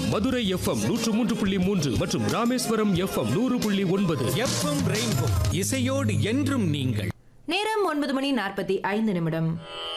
Madurai FM நூற்று மூன்று புள்ளி மூன்று மற்றும் ராமேஸ்வரம் எஃப்எம் நூறு புள்ளி ஒன்பது எஃப்எம் ரெயின்போ இசையோடு என்றும் நீங்கள் நேரம் ஒன்பது மணி நாற்பத்தி ஐந்து நிமிடம்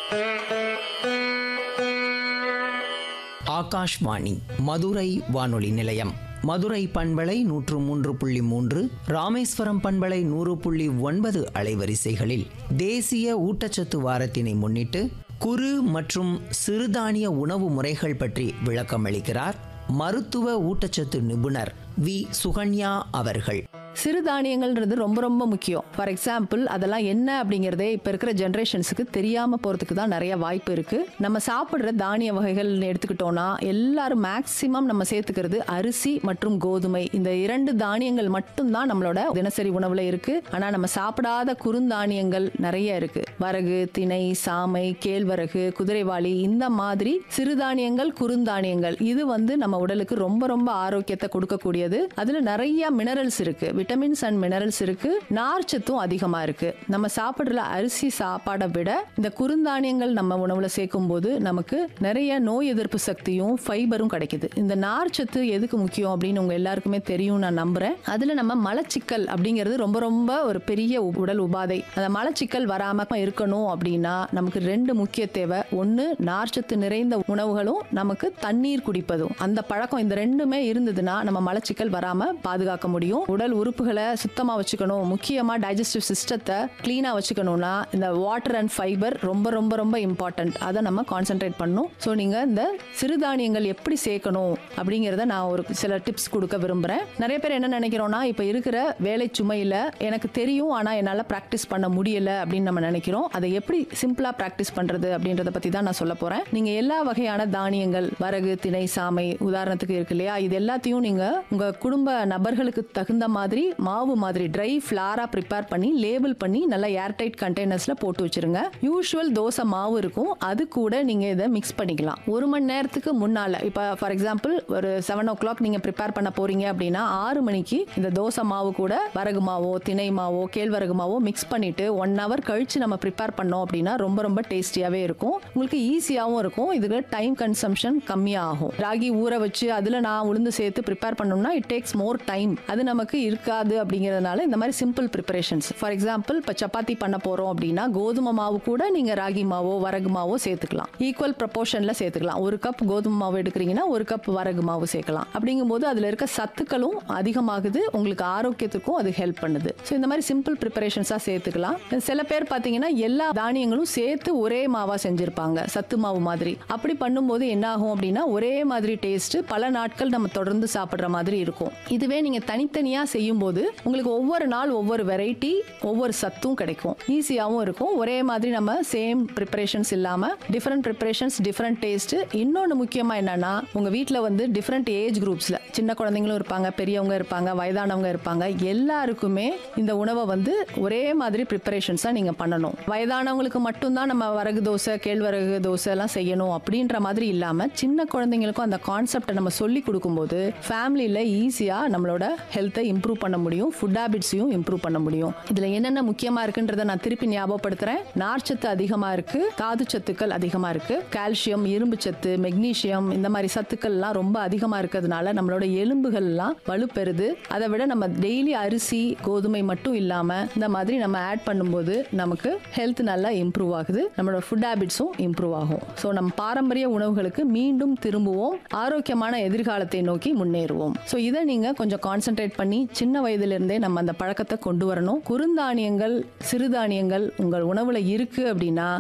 ஆகாஷ்வாணி மதுரை வானொலி நிலையம் மதுரை பண்பலை நூற்று மூன்று புள்ளி மூன்று ராமேஸ்வரம் பண்பலை நூறு புள்ளி ஒன்பது அலைவரிசைகளில் தேசிய ஊட்டச்சத்து வாரத்தினை முன்னிட்டு குறு மற்றும் சிறுதானிய உணவு முறைகள் பற்றி விளக்கமளிக்கிறார் மருத்துவ ஊட்டச்சத்து நிபுணர் வி சுகன்யா அவர்கள் சிறுதானியங்கள்ன்றது ரொம்ப ரொம்ப முக்கியம் ஃபார் எக்ஸாம்பிள் அதெல்லாம் என்ன அப்படிங்கிறதே இப்போ இருக்கிற ஜென்ரேஷன்ஸுக்கு தெரியாமல் போகிறதுக்கு தான் நிறைய வாய்ப்பு இருக்குது நம்ம சாப்பிட்ற தானிய வகைகள் எடுத்துக்கிட்டோம்னா எல்லாரும் மேக்ஸிமம் நம்ம சேர்த்துக்கிறது அரிசி மற்றும் கோதுமை இந்த இரண்டு தானியங்கள் மட்டும்தான் நம்மளோட தினசரி உணவில் இருக்குது ஆனால் நம்ம சாப்பிடாத குறுந்தானியங்கள் நிறைய இருக்குது வரகு திணை சாமை கேழ்வரகு குதிரைவாளி இந்த மாதிரி சிறுதானியங்கள் குறுந்தானியங்கள் இது வந்து நம்ம உடலுக்கு ரொம்ப ரொம்ப ஆரோக்கியத்தை கொடுக்கக்கூடியது அதில் நிறைய மினரல்ஸ் இருக்கு விட்டமின்ஸ் அண்ட் மினரல்ஸ் இருக்கு நார்ச்சத்தும் அதிகமா இருக்கு நம்ம சாப்பிடுற அரிசி சாப்பாடை விட இந்த குறுந்தானியங்கள் நம்ம உணவுல சேர்க்கும் போது நமக்கு நிறைய நோய் எதிர்ப்பு சக்தியும் ஃபைபரும் கிடைக்குது இந்த நார்ச்சத்து எதுக்கு முக்கியம் அப்படின்னு உங்க எல்லாருக்குமே தெரியும் நான் நம்புறேன் அதுல நம்ம மலச்சிக்கல் அப்படிங்கிறது ரொம்ப ரொம்ப ஒரு பெரிய உ- உடல் உபாதை அந்த மலச்சிக்கல் வராம இருக்கணும் அப்படின்னா நமக்கு ரெண்டு முக்கிய தேவை ஒன்று நார்ச்சத்து நிறைந்த உணவுகளும் நமக்கு தண்ணீர் குடிப்பதும் அந்த பழக்கம் இந்த ரெண்டுமே இருந்ததுன்னா நம்ம மலச்சிக்கல் வராம பாதுகாக்க முடியும் உடல் உறுப்புகளை சுத்தமா வச்சுக்கணும் முக்கியமா டைஜஸ்டிவ் சிஸ்டத்தை கிளீனா வச்சுக்கணும்னா இந்த வாட்டர் அண்ட் ஃபைபர் ரொம்ப ரொம்ப ரொம்ப இம்பார்ட்டன்ட் அதை நம்ம கான்சென்ட்ரேட் பண்ணணும் ஸோ நீங்க இந்த சிறுதானியங்கள் எப்படி சேர்க்கணும் அப்படிங்கிறத நான் ஒரு சில டிப்ஸ் கொடுக்க விரும்புறேன் நிறைய பேர் என்ன நினைக்கிறோம்னா இப்போ இருக்கிற வேலை சுமையில எனக்கு தெரியும் ஆனா என்னால் ப்ராக்டிஸ் பண்ண முடியல அப்படின்னு நம்ம நினைக்கிறோம் அதை எப்படி சிம்பிளா ப்ராக்டிஸ் பண்றது அப்படின்றத பத்தி தான் நான் சொல்ல போறேன் நீங்க எல்லா வகையான தானியங்கள் வரகு திணை சாமை உதாரணத்துக்கு இருக்கு இல்லையா இது எல்லாத்தையும் நீங்க உங்க குடும்ப நபர்களுக்கு தகுந்த மாதிரி மாவு மாதிரி ட்ரை ஃபிளாரா ப்ரிப்பேர் பண்ணி லேபிள் பண்ணி நல்லா ஏர்டைட் கண்டெய்னர்ஸ்ல போட்டு வச்சிருங்க யூஷுவல் தோசை மாவு இருக்கும் அது கூட நீங்க இதை மிக்ஸ் பண்ணிக்கலாம் ஒரு மணி நேரத்துக்கு முன்னால இப்போ ஃபார் எக்ஸாம்பிள் ஒரு செவன் ஓ கிளாக் நீங்க ப்ரிப்பேர் பண்ண போறீங்க அப்படின்னா ஆறு மணிக்கு இந்த தோசை மாவு கூட வரகு மாவோ திணை மாவோ கேழ்வரகு மாவோ மிக்ஸ் பண்ணிட்டு ஒன் ஹவர் கழிச்சு நம்ம ப்ரிப்பேர் பண்ணோம் அப்படின்னா ரொம்ப ரொம்ப டேஸ்டியாவே இருக்கும் உங்களுக்கு ஈஸியாகவும் இருக்கும் இதுல டைம் கன்சம்ஷன் கம்மியாகும் ராகி ஊற வச்சு அதுல நான் உளுந்து சேர்த்து ப்ரிப்பேர் பண்ணோம்னா இட் டேக்ஸ் மோர் டைம் அது நமக்கு இருக்காது அப்படிங்கிறதுனால இந்த மாதிரி சிம்பிள் ப்ரிப்பரேஷன்ஸ் ஃபார் எக்ஸாம்பிள் இப்போ சப்பாத்தி பண்ண போறோம் அப்படின்னா கோதுமை மாவு கூட நீங்க ராகி மாவோ வரகு மாவோ சேர்த்துக்கலாம் ஈக்குவல் ப்ரப்போர்ஷன்ல சேர்த்துக்கலாம் ஒரு கப் கோதுமை மாவு எடுக்கிறீங்கன்னா ஒரு கப் வரகு மாவு சேர்க்கலாம் அப்படிங்கும்போது அதுல இருக்க சத்துக்களும் அதிகமாகுது உங்களுக்கு ஆரோக்கியத்துக்கும் அது ஹெல்ப் பண்ணுது ஸோ இந்த மாதிரி சிம்பிள் ப்ரிப்பரேஷன்ஸாக சேர்த்துக்கலாம் சில பேர் பார்த்தீங்கன்னா எல்லா தானியங்களும் சேர்த்து ஒரே மாவா செஞ்சிருப்பாங்க சத்து மாவு மாதிரி அப்படி பண்ணும்போது என்ன ஆகும் அப்படின்னா ஒரே மாதிரி டேஸ்ட் பல நாட்கள் நம்ம தொடர்ந்து சாப்பிட்ற மாதிரி இருக்கும் இதுவே நீங்க தனித்தனியா செய்யும் போது உங்களுக்கு ஒவ்வொரு நாள் ஒவ்வொரு வெரைட்டி ஒவ்வொரு சத்தும் கிடைக்கும் ஈஸியாகவும் இருக்கும் ஒரே மாதிரி நம்ம சேம் ப்ரிப்பரேஷன்ஸ் இல்லாம டிஃப்ரெண்ட் ப்ரிப்பரேஷன்ஸ் டிஃப்ரெண்ட் டேஸ்ட் இன்னொன்று முக்கியமா என்னன்னா உங்க வீட்டில் வந்து டிஃப்ரெண்ட் ஏஜ் குரூப்ஸ்ல சின்ன குழந்தைங்களும் இருப்பாங்க பெரியவங்க இருப்பாங்க வயதானவங்க இருப்பாங்க எல்லாருக்குமே இந்த உணவை வந்து ஒரே மாதிரி ப்ரிப்பரேஷன்ஸாக நீங்கள் பண்ணணும் வயதானவங்களுக்கு மட்டும்தான் நம்ம வரகு தோசை கேழ்வரகு தோசை எல்லாம் செய்யணும் அப்படின்ற மாதிரி இல்லாமல் சின்ன குழந்தைங்களுக்கும் அந்த கான்செப்டை நம்ம சொல்லி கொடுக்கும்போது ஃபேமிலியில் ஈஸியாக நம்மளோட ஹெல்த்தை இம்ப்ரூவ் பண்ண முடியும் ஃபுட் ஹேபிட்ஸையும் இம்ப்ரூவ் பண்ண முடியும் இதில் என்னென்ன முக்கியமாக இருக்குன்றதை நான் திருப்பி ஞாபகப்படுத்துகிறேன் நார்ச்சத்து அதிகமாக இருக்கு தாது சத்துக்கள் அதிகமாக இருக்கு கால்சியம் இரும்பு சத்து மெக்னீசியம் இந்த மாதிரி சத்துக்கள்லாம் ரொம்ப அதிகமாக இருக்கிறதுனால நம்மளோட எலும்புகள்லாம் வலுப்பெறுது அதை விட நம்ம டெய்லி அரிசி கோதுமை மட்டும் இல்லாமல் இந்த மாதிரி நம்ம ஆட் பண்ணும்போது நமக்கு ஹெல்த் நல்லா இம்ப்ரூவ் ஆகுது நம்மளோட ஃபுட் ஹேபிட்ஸும் இம்ப்ரூவ் ஆகும் ஸோ நம்ம பாரம்பரிய உணவுகளுக்கு மீண்டும் திரும்புவோம் ஆரோக்கியமான எதிர்காலத்தை நோக்கி முன்னேறுவோம் ஸோ இதை நீங்கள் கொஞ்சம் கான்சென்ட்ரேட் பண்ணி சின்ன வயதிலிருந்தே நம்ம அந்த பழக்கத்தை கொண்டு வரணும் குறுந்தானியங்கள் சிறுதானியங்கள் உங்கள் உணவில் இருக்கு அப்படின்னா